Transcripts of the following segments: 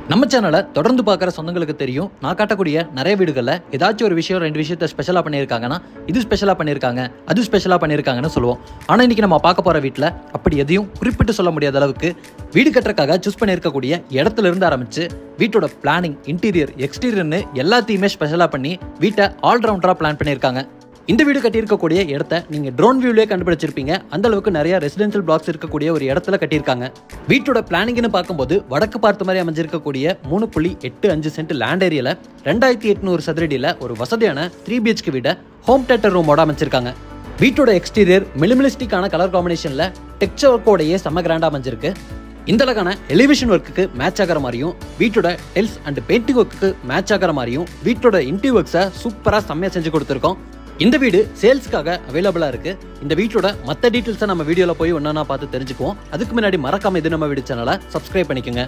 நம்ம சேனலை தொடர்ந்து பார்க்குற சொந்தங்களுக்கு தெரியும் நான் காட்டக்கூடிய நிறைய வீடுகளில் ஏதாச்சும் ஒரு விஷயம் ரெண்டு விஷயத்த ஸ்பெஷலாக பண்ணியிருக்காங்கன்னா இது ஸ்பெஷலாக பண்ணியிருக்காங்க அது ஸ்பெஷலாக பண்ணியிருக்காங்கன்னு சொல்லுவோம் ஆனால் இன்னைக்கு நம்ம பார்க்க போகிற வீட்டில் அப்படி எதையும் குறிப்பிட்டு சொல்ல முடியாத அளவுக்கு வீடு கட்டுறக்காக சூஸ் பண்ணியிருக்கக்கூடிய இடத்துல இருந்து ஆரம்பிச்சு வீட்டோட பிளானிங் இன்டீரியர் எக்ஸ்டீரியர்னு எல்லாத்தையுமே ஸ்பெஷலாக பண்ணி வீட்டை ஆல்ரவுண்டராக பிளான் பண்ணியிருக்காங்க இந்த வீடு கட்டியிருக்கக்கூடிய இடத்த நீங்க ட்ரோன் வியூலே கண்டுபிடிச்சிருப்பீங்க அந்த அளவுக்கு நிறைய ரெசிடென்ஷியல் பிளாக்ஸ் இருக்கக்கூடிய ஒரு இடத்துல கட்டியிருக்காங்க வீட்டோட பிளானிங்னு பார்க்கும்போது வடக்கு பார்த்த மாதிரி அமைஞ்சிருக்கக்கூடிய மூணு புள்ளி எட்டு அஞ்சு சென்ட் லேண்ட் ஏரியால ரெண்டாயிரத்தி எட்நூறு சதுரடியில் ஒரு வசதியான த்ரீ பிஹெச்கே வீட ஹோம் தேட்டர் ரூமோட அமைச்சிருக்காங்க வீட்டோட எக்ஸ்டீரியர் மினிமலிஸ்டிக்கான கலர் காம்பினேஷன்ல டெக்ஸ்டர் ஒர்க்கோடையே செம்ம கிராண்டா அமைஞ்சிருக்கு இந்த அழகான எலிவேஷன் ஒர்க்குக்கு மேட்ச் ஆகிற மாதிரியும் வீட்டோட டெல்ஸ் அண்ட் பெயிண்டிங் ஒர்க்குக்கு மேட்ச் ஆகிற மாதிரியும் வீட்டோட இன்டீரியர் ஒர்க்ஸை சூப்பராக செம்மையாக செஞ்சு கொடுத்துருக்கோம் இந்த வீடு சேல்ஸ்க்காக அவைலபிளாக இருக்கு இந்த வீட்டோட மற்ற டீட்டெயில்ஸை நம்ம வீடியோவில் போய் ஒன்றா பார்த்து தெரிஞ்சுக்குவோம் அதுக்கு முன்னாடி மறக்காம இது நம்ம வீடு சேனலை சப்ஸ்கிரைப் பண்ணிக்கோங்க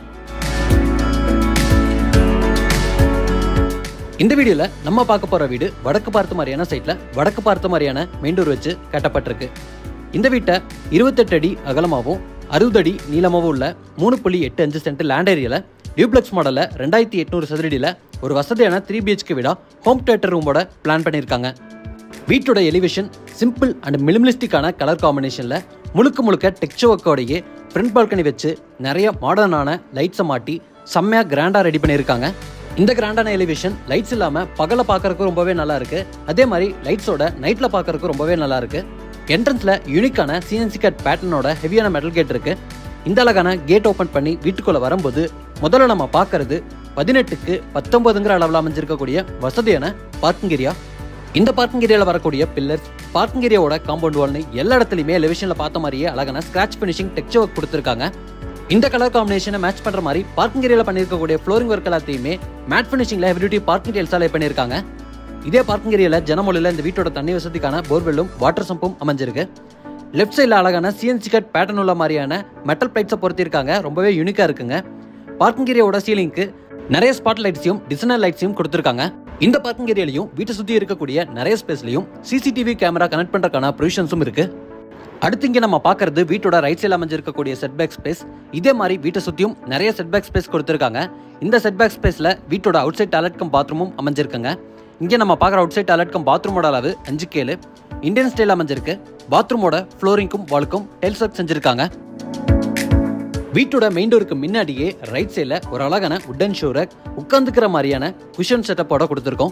இந்த வீடியோல நம்ம பார்க்க போற வீடு வடக்கு பார்த்த மாதிரியான சைட்ல வடக்கு பார்த்த மாதிரியான மெயின் டோர் வச்சு கட்டப்பட்டிருக்கு இந்த வீட்டை இருபத்தெட்டு அடி அகலமாகவும் அறுபது அடி நீளமாகவும் உள்ள மூணு புள்ளி எட்டு அஞ்சு சென்ட் லேண்ட் ஏரியால டியூப்ளெக்ஸ் மாடல்ல ரெண்டாயிரத்தி எட்நூறு சதுரடியில் ஒரு வசதியான த்ரீ பிஹெச்கே வீடா ஹோம் தேட்டர் ரூமோட பிளான் பண்ணியிருக்காங்க வீட்டோட எலிவேஷன் சிம்பிள் அண்ட் மினிமலிஸ்டிக்கான கலர் காம்பினேஷனில் முழுக்க முழுக்க டெக்ஸ்டர் ஒர்க்கோடையே ஃப்ரண்ட் பால்கனி வச்சு நிறைய மாடர்னான லைட்ஸை மாட்டி செம்மையாக கிராண்டாக ரெடி பண்ணியிருக்காங்க இந்த கிராண்டான எலிவேஷன் லைட்ஸ் இல்லாமல் பகல பார்க்கறதுக்கு ரொம்பவே நல்லா இருக்கு அதே மாதிரி லைட்ஸோட நைட்டில் பார்க்கறதுக்கு ரொம்பவே நல்லா இருக்கு என்ட்ரன்ஸில் யூனிக்கான சிஎன்சி கட் பேட்டர்னோட ஹெவியான மெட்டல் கேட் இருக்கு இந்த அழகான கேட் ஓப்பன் பண்ணி வீட்டுக்குள்ளே வரும்போது முதல்ல நம்ம பார்க்கறது பதினெட்டுக்கு பத்தொன்பதுங்கிற அளவில் அமைஞ்சிருக்கக்கூடிய வசதியான பார்க்கிங் ஏரியா இந்த பார்க்கிங் ஏரியாவில் வரக்கூடிய பில்லர்ஸ் பார்க்கிங் ஏரியாவோட காம்பவுண்ட் வால்னு எல்லா இடத்துலையுமே எலிவேஷனில் பார்த்த மாதிரியே அழகான ஸ்கிராச் ஃபினிஷிங் டெக்ஸ்சர் ஒர்க் கொடுத்துருக்காங்க இந்த கலர் காம்பினேஷனை மேட்ச் பண்ற மாதிரி பார்க்கிங் ஏரியாவில் பண்ணியிருக்கக்கூடிய ஃப்ளோரிங் ஒர்க் எல்லாத்தையுமே மேட் ஃபினிஷிங்ல ஹெவி டியூட்டி பார்க்கிங் டெல்ஸாலே பண்ணியிருக்காங்க இதே பார்க்கிங் ஏரியாவில் ஜனமொழியில் இந்த வீட்டோட தண்ணி வசதிக்கான போர்வெல்லும் வாட்டர் சம்பும் அமைஞ்சிருக்கு லெஃப்ட் சைடில் அழகான சிஎன்சி கட் பேட்டர்ன் உள்ள மாதிரியான மெட்டல் பிளைட்ஸை பொருத்திருக்காங்க ரொம்பவே யூனிக்காக இருக்குங்க பார்க்கிங் ஏரியாவோட சீலிங்க்கு நிறைய ஸ்பாட் லைட்ஸையும் டிசைனர் லைட்ஸையும் கொடுத்துருக்காங்க இந்த பார்க்கிங் ஏரியாலையும் வீட்டை சுற்றி இருக்கக்கூடிய நிறைய ஸ்பேஸ்லையும் சிசிடிவி கேமரா கனெக்ட் பண்ணுறதுக்கான ப்ரொவிஷன்ஸும் இருக்கு அடுத்து இங்கே நம்ம பார்க்கறது வீட்டோட ரைட் சைடில் அமைஞ்சிருக்கக்கூடிய செட்பேக் ஸ்பேஸ் இதே மாதிரி வீட்டை சுற்றியும் நிறைய செட்பேக் ஸ்பேஸ் கொடுத்துருக்காங்க இந்த செட்பேக் ஸ்பேஸில் வீட்டோட அவுட் சைட் டாய்லெட் கம் பாத்ரூமும் அமைஞ்சிருக்குங்க இங்கே நம்ம பார்க்குற அவுட் சைட் டாய்லெட் கம் பாத்ரூமோட அளவு அஞ்சு கேளு இந்தியன் ஸ்டைல் அமைஞ்சிருக்கு பாத்ரூமோட ஃப்ளோரிங்க்கும் வாலுக்கும் டைல்ஸ் ஒர்க் செஞ்சிருக்காங்க வீட்டோட மெயின் டோருக்கு முன்னாடியே ரைட் சைடில் ஒரு அழகான உட்டன் ஷோரை உட்காந்துக்கிற மாதிரியான குஷன் செட்டப்போட கொடுத்துருக்கோம்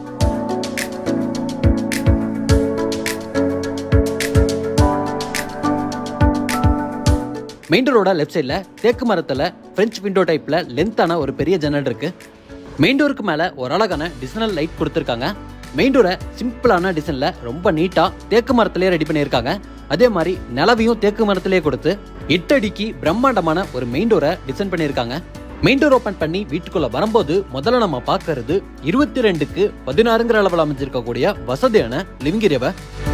மெயின் டோரோட லெஃப்ட் சைடில் தேக்கு மரத்தில் ஃப்ரெஞ்ச் விண்டோ டைப்பில் லென்த்தான ஒரு பெரிய ஜன்னல் இருக்கு மெயின் டோருக்கு மேலே ஒரு அழகான டிசைனல் லைட் கொடுத்துருக்காங்க மெயின் டோரை சிம்பிளான டிசைனில் ரொம்ப நீட்டாக தேக்கு மரத்திலே ரெடி பண்ணியிருக்காங்க அதே மாதிரி நிலவையும் தேக்கு மரத்திலே கொடுத்து எட்டு அடிக்கு பிரம்மாண்டமான ஒரு மெயின் டோரை டிசைன் பண்ணியிருக்காங்க மெயின் டோர் ஓப்பன் பண்ணி வீட்டுக்குள்ள வரும்போது முதல்ல நம்ம பார்க்கறது இருபத்தி ரெண்டுக்கு பதினாறுங்கிற அளவில் அமைஞ்சிருக்கக்கூடிய வசதியான லிவிங் ஏரியாவை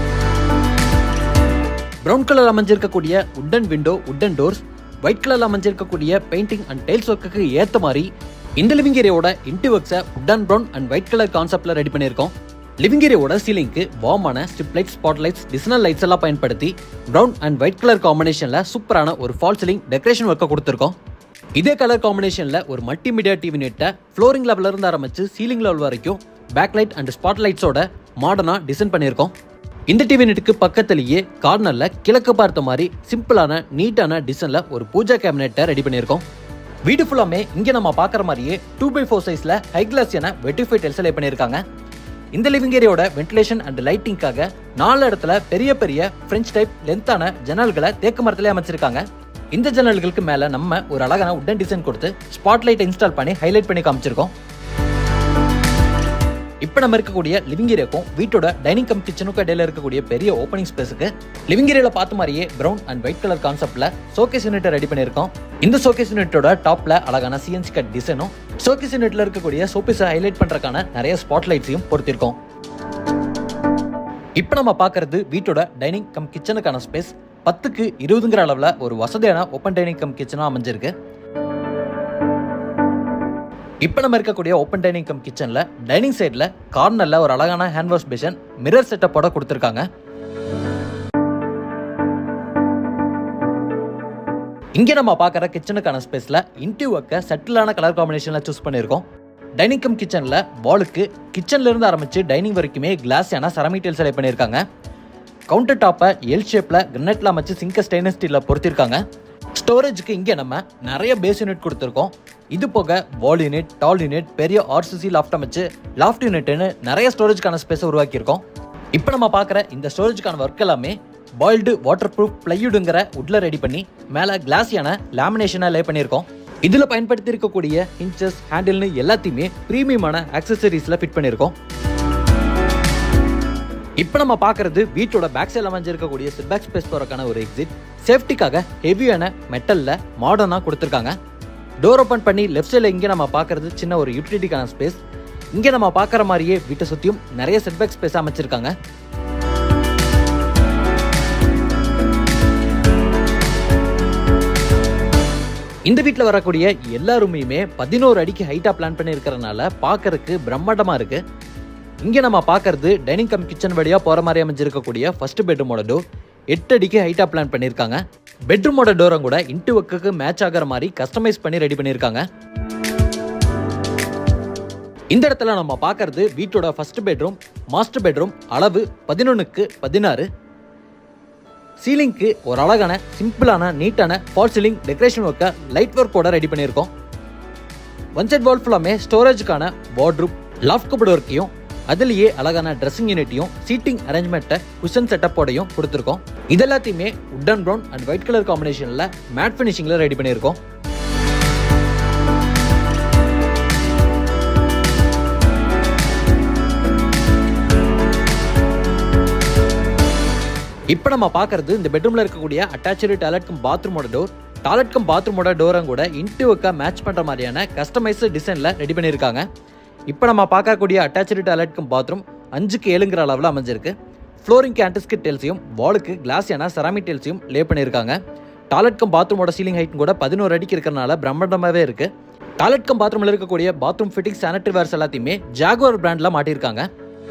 பிரவுன் கலர் அமைஞ்சிருக்கக்கூடிய wooden window wooden doors white colour அமைஞ்சிருக்கக்கூடிய பெயிண்டிங் அண்ட் டைல்ஸ் ஒர்க்குக்கு ஏற்ற மாதிரி இந்த லிவிங் ஏரியாவோட இன்டி ஒர்க்ஸை wooden brown and white colour கான்செப்ட்ல ரெடி பண்ணியிருக்கோம் லிவிங் ஏரியாவோட சீலிங்க்கு வார்மான ஸ்ட்ரிப் லைட் ஸ்பாட் லைட்ஸ் டிசைனல் லைட்ஸ் எல்லாம் பயன்படுத்தி ப்ரௌன் அண்ட் ஒயிட் கலர் காம்பினேஷன்ல சூப்பரான ஒரு ஃபால் சீலிங் டெக்கரேஷன் ஒர்க்கை கொடுத்துருக்கோம் இதே கலர் காம்பினேஷன்ல ஒரு மல்டிமீடியா டிவி நெட்டை ஃப்ளோரிங் லெவல்ல இருந்து ஆரம்பிச்சு சீலிங் லெவல் வரைக்கும் பேக் லைட் அண்ட் ஸ்பாட் லைட்ஸோட மாடர்னா டிசைன் பண்ணியிருக்கோம் இந்த டிவி நெட்டுக்கு பக்கத்துலயே கார்னர்ல கிழக்கு பார்த்த மாதிரி சிம்பிளான நீட்டான டிசைன்ல ஒரு பூஜா கேபினெட்டை ரெடி பண்ணியிருக்கோம் வீடு ஃபுல்லாமே இங்க நம்ம பார்க்குற மாதிரியே டூ பை ஃபோர் சைஸ்ல ஹை கிளாஸ் என வெட்டிஃபை டெல்ஸ் லே பண்ணியிருக்காங்க இந்த லிவிங் ஏரியாவோட வென்டிலேஷன் அண்ட் லைட்டிங்காக நாலு இடத்துல பெரிய பெரிய பிரெஞ்ச் டைப் லென்த்தான ஜன்னல்களை தேக்கு மரத்திலே அமைச்சிருக்காங்க இந்த ஜன்னல்களுக்கு மேல நம்ம ஒரு அழகான உட்டன் டிசைன் கொடுத்து ஸ்பாட் லைட் இன்ஸ்டால் பண்ணி ஹைலைட் பண்ணி காமிச்சிருக்கோம் இப்போ நம்ம இருக்கக்கூடிய லிவிங் ஏரியாக்கும் வீட்டோட டைனிங் கம் கிச்சனுக்கும் இடையில இருக்கக்கூடிய பெரிய ஓப்பனிங் ஸ்பேஸுக்கு லிவிங் ஏரியால பார்த்த மாதிரியே பிரவுன் அண்ட் ஒயிட் கலர் கான்செப்ட்ல ஷோகேஸ் யூனிட்டை ரெடி பண்ணியிருக்கோம் இந்த ஷோகேஸ் யூனிட்டோட டாப்ல அழகான சிஎன்சி கட் டிசைனும் ஷோகேஸ் யூனிட்ல இருக்கக்கூடிய சோபீஸை ஹைலைட் பண்றதுக்கான நிறைய ஸ்பாட் லைட்ஸையும் பொருத்திருக்கோம் இப்போ நம்ம பார்க்கறது வீட்டோட டைனிங் கம் கிச்சனுக்கான ஸ்பேஸ் பத்துக்கு இருபதுங்கிற அளவில் ஒரு வசதியான ஓப்பன் டைனிங் கம் கிச்சனாக அமைஞ்சிருக்கு இப்போ நம்ம இருக்கக்கூடிய ஓப்பன் டைனிங் கம் கிச்சனில் டைனிங் சைடில் கார்னரில் ஒரு அழகான ஹேண்ட் வாஷ் பேஷன் மிரர் செட்டப்போட கொடுத்துருக்காங்க இங்கே நம்ம பார்க்குற கிச்சனுக்கான ஸ்பேஸில் இன்டியூவுக்கு செட்டிலான கலர் காம்பினேஷனில் சூஸ் பண்ணியிருக்கோம் டைனிங் கம் கிச்சனில் வாலுக்கு கிச்சன்ல இருந்து ஆரம்பிச்சு டைனிங் வரைக்குமே கிளாஸான செரமிக் டைல் செலக்ட் பண்ணியிருக்காங்க கவுண்டர் டாப்பை எல் ஷேப்பில் கிரனெட்டில் அமைச்சு சிங்க ஸ்டெயின்லெஸ் ஸ்டீலில் பொருத்திருக்காங்க ஸ்டோரேஜுக்கு இங்கே நம்ம நிறைய பேஸ் யூனிட் கொடுத்துருக்கோம் இது போக வால் யூனிட் டால் யூனிட் பெரிய ஆர்சிசி லாஃப்ட் அமைச்சு லாஃப்ட் யூனிட்னு நிறைய ஸ்டோரேஜ்க்கான ஸ்பேஸை உருவாக்கியிருக்கோம் இப்போ நம்ம பார்க்குற இந்த ஸ்டோரேஜ்க்கான ஒர்க் எல்லாமே பாயில்டு வாட்டர் ப்ரூஃப் பிளையுடுங்கிற உட்ல ரெடி பண்ணி மேலே கிளாஸியான லேமினேஷனை லே பண்ணியிருக்கோம் இதில் பயன்படுத்தி இருக்கக்கூடிய இன்ச்சஸ் ஹேண்டில்னு எல்லாத்தையுமே ப்ரீமியமான ஆக்சசரிஸில் ஃபிட் பண்ணியிருக்கோம் இப்போ நம்ம பார்க்கறது வீட்டோட பேக் சைடில் அமைஞ்சிருக்கக்கூடிய சிட்பேக் ஸ்பேஸ் போறதுக்கான ஒரு எக்ஸிட் சேஃப்டிக்காக ஹெவியான மெட்டலில் மாடர்னாக கொடுத்துருக்காங்க டோர் ஓப்பன் பண்ணி லெஃப்ட் சைடில் இங்கே நம்ம பார்க்கறது சின்ன ஒரு யூட்டிலிட்டிக்கான ஸ்பேஸ் இங்கே நம்ம பார்க்குற மாதிரியே வீட்டை சுற்றியும் நிறைய செட்பேக் ஸ்பேஸ் அமைச்சிருக்காங்க இந்த வீட்டில் வரக்கூடிய எல்லா ரூமையுமே பதினோரு அடிக்கு ஹைட்டாக பிளான் பண்ணி இருக்கிறனால பார்க்கறதுக்கு பிரம்மாண்டமாக இருக்கு இங்கே நம்ம பார்க்கறது டைனிங் கம் கிச்சன் வழியாக போகிற மாதிரி அமைஞ்சிருக்கக்கூடிய ஃபர்ஸ்ட் பெட்ரூமோட டோர் எட்டு அடிக்கு ஹைட்டாக பிளான் பண்ணியிருக்காங்க பெட்ரூமோட டோரும் கூட இன்ட்டு ஒர்க்குக்கு மேட்ச் ஆகிற மாதிரி கஸ்டமைஸ் பண்ணி ரெடி பண்ணியிருக்காங்க இந்த இடத்துல நம்ம பார்க்கறது வீட்டோட ஃபர்ஸ்ட் பெட்ரூம் மாஸ்டர் பெட்ரூம் அளவு பதினொன்றுக்கு பதினாறு சீலிங்க்கு ஒரு அழகான சிம்பிளான நீட்டான ஃபால் சீலிங் டெக்கரேஷன் ஒர்க்கை லைட் ஒர்க்கோட ரெடி பண்ணியிருக்கோம் ஒன் சைட் வால் ஃபுல்லாமே ஸ்டோரேஜுக்கான வார்ட்ரூப் லாஃப்ட் கபோர்டு ஒர்க்கையும் அதுலேயே அழகான ட்ரெஸ்ஸிங் யூனிட்டையும் சீட்டிங் அரேஞ்ச்மெண்ட்டை குஷன் செட்டப்போடையும் கொடுத்துருக்கோம் இது எல்லாத்தையுமே wooden brown and white colour காம்பினேஷனில் மேட் ஃபினிஷிங்கில் ரெடி பண்ணியிருக்கோம் இப்போ நம்ம பார்க்கறது இந்த பெட்ரூம்ல இருக்கக்கூடிய அட்டாச்சு டாய்லெட் கம் பாத்ரூமோட டோர் டாய்லெட் கம் பாத்ரூமோட டோரும் கூட இன்டிவுக்கா மேட்ச் பண்ற மாதிரியான கஸ்டமைஸ் டிசைன்ல ரெடி பண்ணியிருக்காங்க இப்போ நம்ம பார்க்கக்கூடிய அட்டாச்சு டாய்லெட் கம் பாத்ரூம் அஞ்சுக்கு ஏழுங்கிற அளவில் அமைஞ்சிருக்கு ஃப்ளோரிங் கேண்டிஸ்க்கு டெல்ஸையும் வாலுக்கு கிளாஸியான செராமிக் டெல்ஸையும் லே பண்ணியிருக்காங்க டாய்லெட் கம் பாத்ரூமோட சீலிங் ஹைட் கூட பதினோரு அடிக்கு இருக்கிறனால பிரம்மாண்டமாகவே இருக்கு டாய்லெட் கம் பாத்ரூமில் இருக்கக்கூடிய பாத்ரூம் ஃபிட்டிங் சானிட்டரி வேர்ஸ் எல்லாத்தையுமே ஜாகுவர் பிராண்ட்ல மாட்டியிருக்காங்க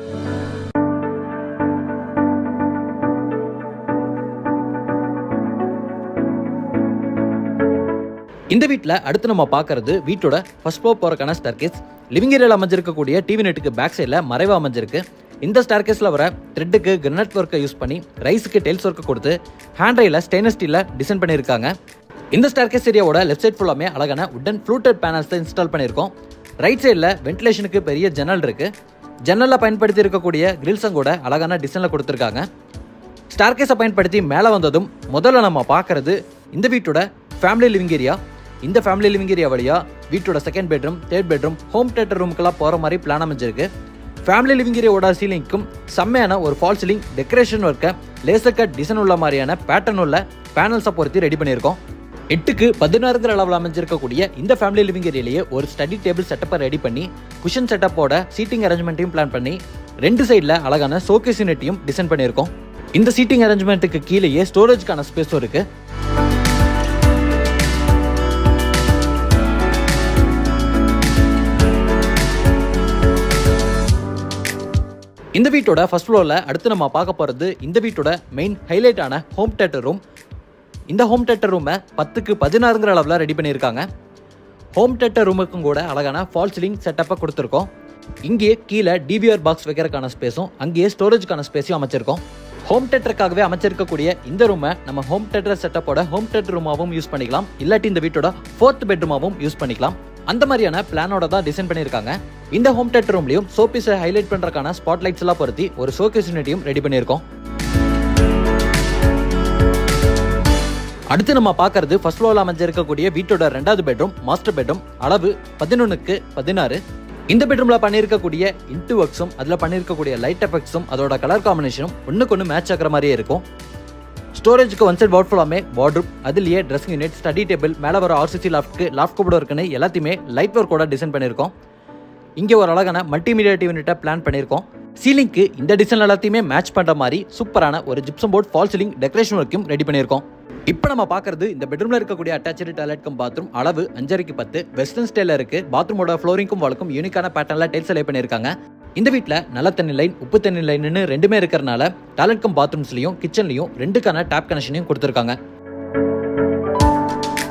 இந்த வீட்டில் அடுத்து நம்ம பார்க்கறது வீட்டோட ஃபர்ஸ்ட் ஃப்ளோர் போகிறக்கான ஸ்டார்கேஸ் லிவிங் ஏரியாவில் அமைஞ்சிருக்கக்கூடிய டிவி நெட்டுக்கு பேக் சைடில் மறைவாக அமைஞ்சிருக்கு இந்த ஸ்டார்கேஸில் வர த்ரெட்டுக்கு கிரனட் ஒர்க்கை யூஸ் பண்ணி ரைஸுக்கு டெல்ஸ் ஒர்க்கை கொடுத்து ஹேண்ட் ரையில் ஸ்டெயின்லெஸ் ஸ்டீலில் டிசைன் பண்ணியிருக்காங்க இந்த ஸ்டார்கேஸ் ஏரியாவோட லெஃப்ட் சைட் ஃபுல்லாமே அழகான உடன் ஃப்ளூட்டட் பேனல்ஸ் இன்ஸ்டால் பண்ணியிருக்கோம் ரைட் சைடில் வென்டிலேஷனுக்கு பெரிய ஜன்னல் இருக்கு ஜன்னலில் பயன்படுத்தி இருக்கக்கூடிய கிரில்ஸும் கூட அழகான டிசைனில் கொடுத்துருக்காங்க ஸ்டார்கேஸை பயன்படுத்தி மேலே வந்ததும் முதல்ல நம்ம பார்க்கறது இந்த வீட்டோட ஃபேமிலி லிவிங் ஏரியா இந்த ஃபேமிலி லிவிங் ஏரியா வழியா வீட்டோட second bedroom third bedroom home theatre ரூமுக்கெல்லாம் போகிற மாதிரி பிளான் அமைஞ்சிருக்கு ஃபேமிலி லிவிங் ஏரியாவோட சீலிங்க்கும் செம்மையான ஒரு ஃபால் சீலிங் டெக்கரேஷன் ஒர்க்கை லேசர் கட் டிசைன் உள்ள மாதிரியான பேட்டர்ன் உள்ள பேனல்ஸை பொருத்தி ரெடி பண்ணியிருக்கோம் எட்டுக்கு பதினாறுங்கிற அளவில் அமைஞ்சிருக்கக்கூடிய இந்த ஃபேமிலி லிவிங் ஏரியாலேயே ஒரு ஸ்டடி டேபிள் செட்டப்பை ரெடி பண்ணி குஷன் செட்டப்போட சீட்டிங் அரேஞ்ச்மெண்ட்டையும் பிளான் பண்ணி ரெண்டு சைடில் அழகான ஷோகேஸ் யூனிட்டையும் டிசைன் பண்ணியிருக்கோம் இந்த சீட்டிங் அரேஞ்ச்மெண்ட்டுக்கு கீழேயே ஸ்டோரேஜ்க்கான ஸ்பேஸும் இருக்கு இந்த வீட்டோட ஃபர்ஸ்ட் ஃப்ளோரில் அடுத்து நம்ம பார்க்க போகிறது இந்த வீட்டோட மெயின் ஹைலைட்டான ஹோம் தேட்டர் ரூம் இந்த ஹோம் தேட்டர் ரூமை பத்துக்கு பதினாறுங்கிற அளவில் ரெடி பண்ணியிருக்காங்க ஹோம் தேட்டர் ரூமுக்கும் கூட அழகான ஃபால் சீலிங் செட்டப்பை கொடுத்துருக்கோம் இங்கேயே கீழே டிவிஆர் பாக்ஸ் வைக்கிறதுக்கான ஸ்பேஸும் அங்கேயே ஸ்டோரேஜ்க்கான ஸ்பேஸையும் அமைச்சிருக்கோம் ஹோம் தேட்டருக்காகவே அமைச்சிருக்கக்கூடிய இந்த ரூமை நம்ம ஹோம் தேட்டர் செட்டப்போட ஹோம் தேட்டர் ரூமாவும் யூஸ் பண்ணிக்கலாம் இல்லாட்டி இந்த வீட்டோட ஃபோர்த் பெட்ரூமாவும் யூஸ் பண்ணிக்கலாம் அந்த மாதிரியான பிளானோட தான் டிசைன் பண்ணியிருக்காங்க இந்த ஹோம் தேட்டர் ரூம்லையும் ஷோபீஸை ஹைலைட் பண்ணுறதுக்கான ஸ்பாட் லைட்ஸ் எல்லாம் பொருத்தி ஒரு ஷோகேஸ் யூனிட்டையும் ரெடி பண்ணியிருக்கோம் அடுத்து நம்ம பார்க்கறது ஃபர்ஸ்ட் ஃப்ளோரில் அமைஞ்சிருக்கக்கூடிய வீட்டோட ரெண்டாவது பெட்ரூம் மாஸ்டர் பெட்ரூம் அளவு பதினொன்றுக்கு பதினாறு இந்த பெட்ரூம்ல பண்ணியிருக்கக்கூடிய இன்ட்டு ஒர்க்ஸும் அதில் பண்ணியிருக்கக்கூடிய லைட் எஃபெக்ட்ஸும் அதோட கலர் காம்பினேஷனும் ஒன்றுக்கு ஒன்று மேட்ச் ஆகிற மாதிரியே இருக்கும் ஸ்டோரேஜுக்கு ஒன் சைட் வாட் ஃபுல்லாமே வார்ட்ரூப் அதுலேயே ட்ரெஸ்ஸிங் யூனிட் ஸ்டடி டேபிள் மேலே வர ஆர்சிசி லாஃப்ட்க்கு லாஃப்ட் கபோர்டு இருக்குன்னு எல்லாத்தையுமே லைட் ஒர்க்கோட டிசைன் பண்ணியிருக்கோம் இங்கே ஒரு அழகான மல்டிமீடியா யூனிட்டை பிளான் பண்ணியிருக்கோம் சீலிங்க்கு இந்த டிசைன் எல்லாத்தையுமே மேட்ச் பண்ணுற மாதிரி சூப்பரான ஒரு gypsum board fall ceiling decoration ஒர்க்கும் ரெடி பண்ணியிருக்கோம் இப்போ நம்ம பார்க்கறது இந்த பெட்ரூம்ல இருக்கக்கூடிய அட்டாச்சு டாய்லெட் கம் பாத்ரூம் அளவு அஞ்சரைக்கு பத்து வெஸ்டர்ன் ஸ்டைல இருக்கு பாத்ரூமோட ஃப்ளோரிங்க்கும் வாலுக்கும் யூனிக்கான பேட்டர்ல டைல்ஸ் லே பண்ணியிருக்காங்க இந்த வீட்டில் நல்ல தண்ணி லைன் உப்பு தண்ணி லைன்னு ரெண்டுமே இருக்கிறனால டாய்லெட் கம் பாத்ரூம்ஸ்லையும் கிச்சன்லையும் ரெண்டுக்கான டேப் கனெக்ஷனையும் கொடுத்துருக்காங்க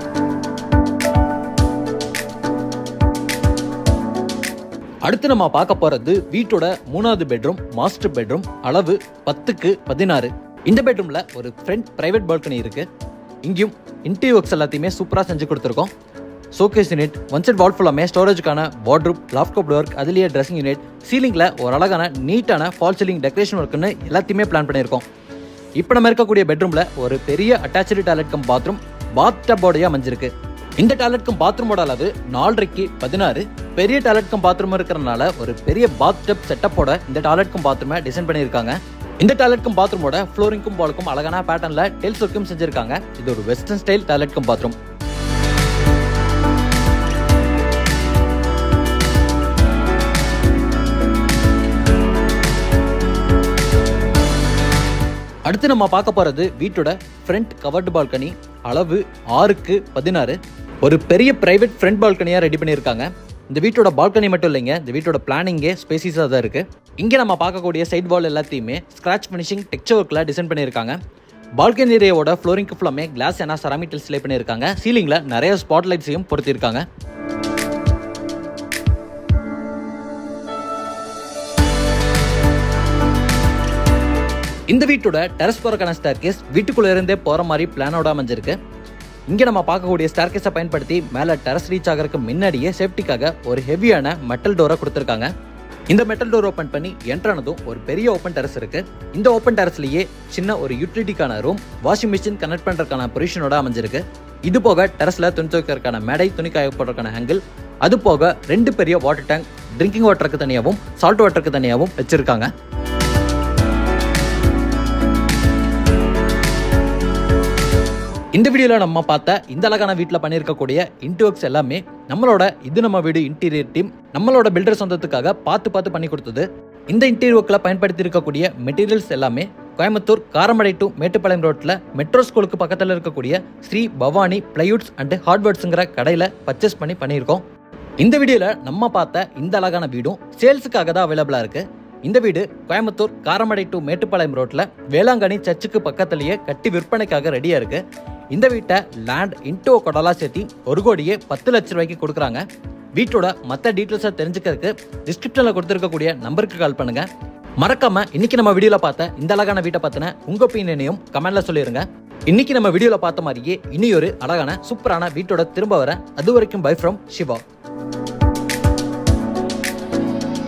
அடுத்து நம்ம பார்க்க போறது வீட்டோட மூணாவது பெட்ரூம் மாஸ்டர் பெட்ரூம் அளவு பத்துக்கு பதினாறு இந்த பெட்ரூம்ல ஒரு ஃப்ரண்ட் பிரைவேட் பால்கனி இருக்கு இங்கேயும் இன்டீரியர் ஒர்க்ஸ் எல்லாத்தையுமே சூப்பராக செஞ்சு கொடுத்துருக்கோம் showcase unit one set wall ஃபுல்லாமே ஸ்டோரேஜுக்கான வார்ட்ரூப் லாப்டாப் ஒர்க் அதுலேயே ட்ரெஸ்ஸிங் யூனிட் சீலிங்கில் ஒரு அழகான நீட்டான ஃபால் சீலிங் டெக்கரேஷன் ஒர்க்குன்னு எல்லாத்தையுமே பிளான் பண்ணியிருக்கோம் இப்போ நம்ம இருக்கக்கூடிய பெட்ரூமில் ஒரு பெரிய attach toilet cum bathroom bath டப்போடைய அமைஞ்சிருக்கு இந்த டாய்லெட் கம் பாத்ரூமோட அளவு நாலரைக்கு பதினாறு பெரிய டாய்லெட் கம் பாத்ரூம் இருக்கிறனால ஒரு பெரிய பாத் டப் செட்டப்போட இந்த டாய்லெட் கம் பாத்ரூமை டிசைன் பண்ணியிருக்காங்க இந்த டாய்லெட் கம் பாத்ரூமோட ஃப்ளோரிங்க்கும் பாலுக்கும் அழகான பேட்டர்ல டெல்ஸ் ஒர்க்கும் செஞ்சிருக்காங்க இது ஒரு western style toilet cum bathroom அடுத்து நம்ம பார்க்க போறது வீட்டோட ஃப்ரண்ட் கவர்டு பால்கனி அளவு ஆறுக்கு பதினாறு ஒரு பெரிய பிரைவேட் ஃப்ரண்ட் பால்கனியா ரெடி பண்ணியிருக்காங்க இந்த வீட்டோட பால்கனி மட்டும் இல்லைங்க இந்த வீட்டோட பிளானிங்கே ஸ்பேசிஸாக தான் இருக்கு இங்கே நம்ம பார்க்கக்கூடிய சைட் வால் எல்லாத்தையுமே ஸ்க்ராச் ஃபினிஷிங் டெக்ஸ்சர் ஒர்க்கில் டிசைன் பண்ணியிருக்காங்க பால்கனி ஏரியாவோட ஃப்ளோரிங்க்கு ஃபுல்லாமே கிளாஸ் ஏன்னா செராமிக் லே பண்ணியிருக்காங்க சீலிங்கில் நிறைய ஸ்பாட் லைட்ஸையும் பொருத்தியிருக்காங்க இந்த வீட்டோட டெரஸ் போறக்கான ஸ்டார்கேஸ் வீட்டுக்குள்ள இருந்தே போற மாதிரி பிளானோட அமைஞ்சிருக்கு இங்க நம்ம பார்க்கக்கூடிய ஸ்டார்கேஸை பயன்படுத்தி மேல டெரஸ் ரீச் ஆகிறதுக்கு முன்னாடியே சேஃப்டிக்காக ஒரு ஹெவியான மெட்டல் டோரை கொடுத்துருக்காங்க இந்த மெட்டல் டோர் ஓப்பன் பண்ணி என்ட்ரானதும் ஒரு பெரிய ஓப்பன் டெரஸ் இருக்கு இந்த ஓப்பன் டெரஸ்லயே சின்ன ஒரு யூட்டிலிட்டிக்கான ரூம் வாஷிங் மிஷின் கனெக்ட் பண்றதுக்கான பொசிஷனோட அமைஞ்சிருக்கு இது போக டெரஸ்ல துணி துவைக்கிறதுக்கான மேடை துணி காய போடுறதுக்கான ஹேங்கிள் அது போக ரெண்டு பெரிய வாட்டர் டேங்க் ட்ரிங்கிங் வாட்டருக்கு தனியாகவும் சால்ட் வாட்டருக்கு தனியாகவும் வச்சிருக்காங்க இந்த வீடியோவில் நம்ம பார்த்த இந்த அழகான வீட்டில் பண்ணியிருக்கக்கூடிய இன்டர்ஒர்க்ஸ் எல்லாமே நம்மளோட இது நம்ம வீடு இன்டீரியர் டீம் நம்மளோட பில்டர் சொந்தத்துக்காக பார்த்து பார்த்து பண்ணி கொடுத்தது இந்த இன்டீரியர் ஒர்க்கில் பயன்படுத்தி இருக்கக்கூடிய மெட்டீரியல்ஸ் எல்லாமே கோயம்புத்தூர் காரமடை டு மேட்டுப்பாளையம் ரோட்டில் மெட்ரோ ஸ்கூலுக்கு பக்கத்தில் இருக்கக்கூடிய ஸ்ரீ பவானி பிளைவுட்ஸ் அண்ட் ஹார்ட்வேர்ட்ஸுங்கிற கடையில் பர்ச்சேஸ் பண்ணி பண்ணியிருக்கோம் இந்த வீடியோவில் நம்ம பார்த்த இந்த அழகான வீடும் சேல்ஸுக்காக தான் அவைலபிளாக இருக்குது இந்த வீடு கோயம்புத்தூர் காரமடை டு மேட்டுப்பாளையம் ரோட்ல வேளாங்கண்ணி சர்ச்சுக்கு பக்கத்துலயே கட்டி விற்பனைக்காக ரெடியா இருக்கு இந்த வீட்டை லேண்ட் இன்டோ கொடலா சேர்த்தி ஒரு கோடியே பத்து லட்ச ரூபாய்க்கு கொடுக்குறாங்க வீட்டோட மற்ற டீட்டெயில்ஸை தெரிஞ்சுக்கிறதுக்கு டிஸ்கிரிப்ஷனில் கொடுத்துருக்கக்கூடிய நம்பருக்கு கால் பண்ணுங்க மறக்காம இன்னைக்கு நம்ம வீடியோல பார்த்த இந்த அழகான வீட்டை பத்தின உங்க ஒப்பீனியனையும் கமெண்ட்ல சொல்லிருங்க இன்னைக்கு நம்ம வீடியோல பார்த்த மாதிரியே இனி ஒரு அழகான சூப்பரான வீட்டோட திரும்ப வர அது வரைக்கும் பை ஃப்ரம் சிவா